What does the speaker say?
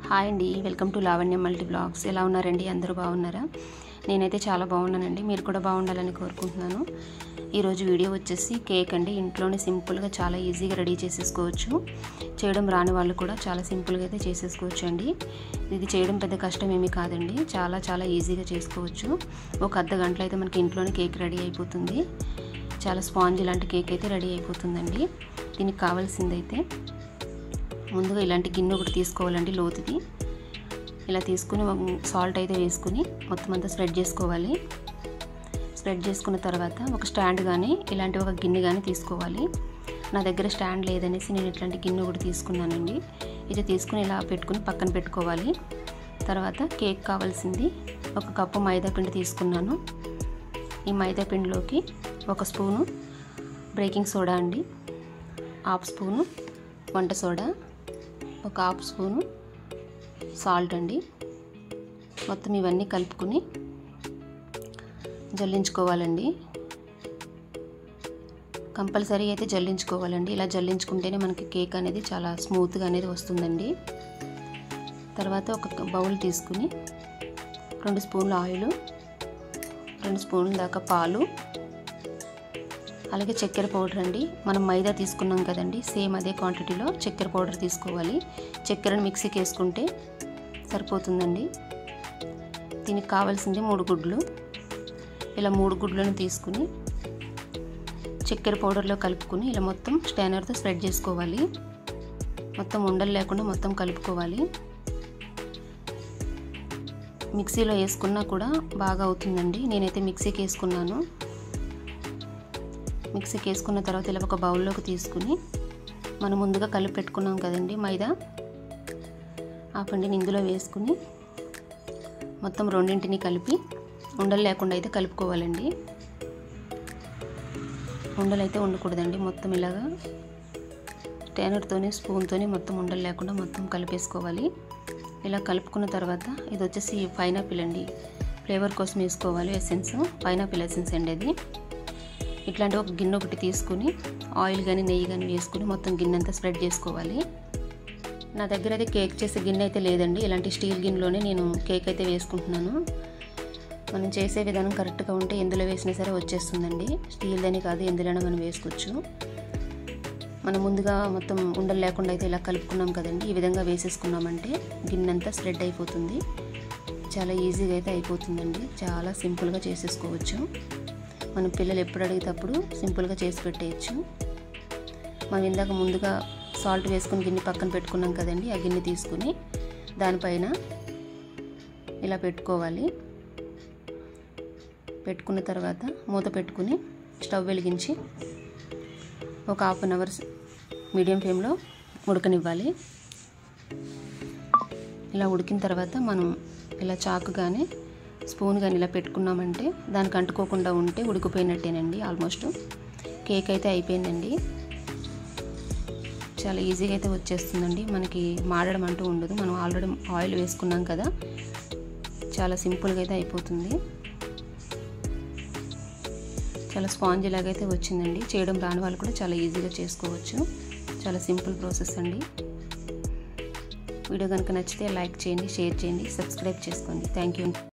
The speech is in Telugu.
హాయ్ అండి welcome to Lavanya multi blogs ఎలా ఉన్నారండి అందరూ బాగున్నారా నేనైతే చాలా బాగున్నానండి మీరు కూడా బాగుండాలని కోరుకుంటున్నాను ఈరోజు వీడియో వచ్చేసి కేక్ అండి ఇంట్లోనే సింపుల్గా చాలా ఈజీగా రెడీ చేసేసుకోవచ్చు చేయడం రాని వాళ్ళు కూడా చాలా సింపుల్గా అయితే చేసేసుకోవచ్చు అండి ఇది చేయడం పెద్ద కష్టం ఏమీ కాదండి చాలా చాలా ఈజీగా చేసుకోవచ్చు ఒక అర్ధ గంటలో అయితే మనకి ఇంట్లోనే కేక్ రెడీ అయిపోతుంది చాలా స్పాంజ్ లాంటి కేక్ అయితే రెడీ అయిపోతుందండి దీనికి కావాల్సిందైతే ముందుగా ఇలాంటి గిన్నె ఒకటి తీసుకోవాలండి లోతుది ఇలా తీసుకుని సాల్ట్ అయితే వేసుకుని మొత్తం అంతా స్ప్రెడ్ చేసుకోవాలి స్ప్రెడ్ చేసుకున్న తర్వాత ఒక స్టాండ్ కానీ ఇలాంటి ఒక గిన్నె కానీ తీసుకోవాలి నా దగ్గర స్టాండ్ లేదనేసి నేను ఇట్లాంటి గిన్నె ఒకటి తీసుకున్నానండి ఇది తీసుకుని ఇలా పెట్టుకుని పక్కన పెట్టుకోవాలి తర్వాత కేక్ కావాల్సింది ఒక కప్పు మైదా పిండి తీసుకున్నాను ఈ మైదా పిండిలోకి ఒక స్పూను బేకింగ్ సోడా అండి హాఫ్ స్పూను వంట సోడా ఒక హాఫ్ స్పూను సాల్ట్ అండి మొత్తం ఇవన్నీ కలుపుకుని జల్లించుకోవాలండి కంపల్సరీ అయితే జల్లించుకోవాలండి ఇలా జల్లించుకుంటేనే మనకి కేక్ అనేది చాలా స్మూత్గా అనేది వస్తుందండి తర్వాత ఒక బౌల్ తీసుకుని రెండు స్పూన్ల ఆయిల్ రెండు స్పూన్ల దాకా పాలు అలాగే చక్కెర పౌడర్ అండి మనం మైదా తీసుకున్నాం కదండి సేమ్ అదే క్వాంటిటీలో చక్కెర పౌడర్ తీసుకోవాలి చక్కెరను మిక్సీకి వేసుకుంటే సరిపోతుందండి దీనికి కావాల్సింది మూడు గుడ్లు ఇలా మూడు గుడ్లను తీసుకుని చక్కెర పౌడర్లో కలుపుకుని ఇలా మొత్తం స్టానర్తో స్ప్రెడ్ చేసుకోవాలి మొత్తం ఉండలు లేకుండా మొత్తం కలుపుకోవాలి మిక్సీలో వేసుకున్నా కూడా బాగా అవుతుందండి నేనైతే మిక్సీకి వేసుకున్నాను మిక్సీకి వేసుకున్న తర్వాత ఇలా ఒక బౌల్లోకి తీసుకుని మనం ముందుగా కలిపి పెట్టుకున్నాం కదండి మైదా ఆ పిండిని ఇందులో వేసుకుని మొత్తం రెండింటిని కలిపి ఉండలు లేకుండా అయితే కలుపుకోవాలండి ఉండలు అయితే ఉండకూడదండి మొత్తం ఇలాగా స్టానర్తోని స్పూన్తోని మొత్తం ఉండలు లేకుండా మొత్తం కలిపేసుకోవాలి ఇలా కలుపుకున్న తర్వాత ఇది వచ్చేసి పైనాపిల్ అండి ఫ్లేవర్ కోసం వేసుకోవాలి ఎసెన్స్ పైనాపిల్ ఎసెన్స్ అండి అది ఇట్లాంటి ఒక గిన్నె ఒకటి తీసుకుని ఆయిల్ కానీ నెయ్యి కానీ వేసుకుని మొత్తం గిన్నె అంతా స్ప్రెడ్ చేసుకోవాలి నా దగ్గర అయితే కేక్ చేసే గిన్నె అయితే లేదండి ఇలాంటి స్టీల్ గిన్నెలోనే నేను కేక్ అయితే వేసుకుంటున్నాను మనం చేసే విధానం కరెక్ట్గా ఉంటే ఎందులో వేసినా సరే వచ్చేస్తుందండి స్టీల్దని కాదు ఎందులోనే మనం వేసుకోవచ్చు మనం ముందుగా మొత్తం ఉండలు లేకుండా అయితే ఇలా కలుపుకున్నాం కదండి ఈ విధంగా వేసేసుకున్నామంటే గిన్నె అంతా స్ప్రెడ్ అయిపోతుంది చాలా ఈజీగా అయితే అయిపోతుందండి చాలా సింపుల్గా చేసేసుకోవచ్చు మనం పిల్లలు ఎప్పుడు అడిగేటప్పుడు సింపుల్గా చేసి పెట్టేయచ్చు మనం ఇందాక ముందుగా సాల్ట్ వేసుకుని గిన్నె పక్కన పెట్టుకున్నాం కదండి ఆ గిన్నె తీసుకుని దానిపైన ఇలా పెట్టుకోవాలి పెట్టుకున్న తర్వాత మూత పెట్టుకుని స్టవ్ వెలిగించి ఒక హాఫ్ అన్ అవర్స్ మీడియం ఫ్లేమ్లో ఉడకనివ్వాలి ఇలా ఉడికిన తర్వాత మనం ఇలా చాకు కానీ స్పూన్ కానీ ఇలా పెట్టుకున్నామంటే దానికి అంటుకోకుండా ఉంటే ఉడికిపోయినట్టేనండి ఆల్మోస్ట్ కేక్ అయితే అయిపోయిందండి చాలా ఈజీగా అయితే వచ్చేస్తుందండి మనకి మాడడం అంటూ ఉండదు మనం ఆల్రెడీ ఆయిల్ వేసుకున్నాం కదా చాలా సింపుల్గా అయితే అయిపోతుంది చాలా స్పాంజ్ ఇలాగైతే వచ్చిందండి చేయడం రాని వాళ్ళు కూడా చాలా ఈజీగా చేసుకోవచ్చు చాలా సింపుల్ ప్రాసెస్ అండి వీడియో కనుక నచ్చితే లైక్ చేయండి షేర్ చేయండి సబ్స్క్రైబ్ చేసుకోండి థ్యాంక్ యూ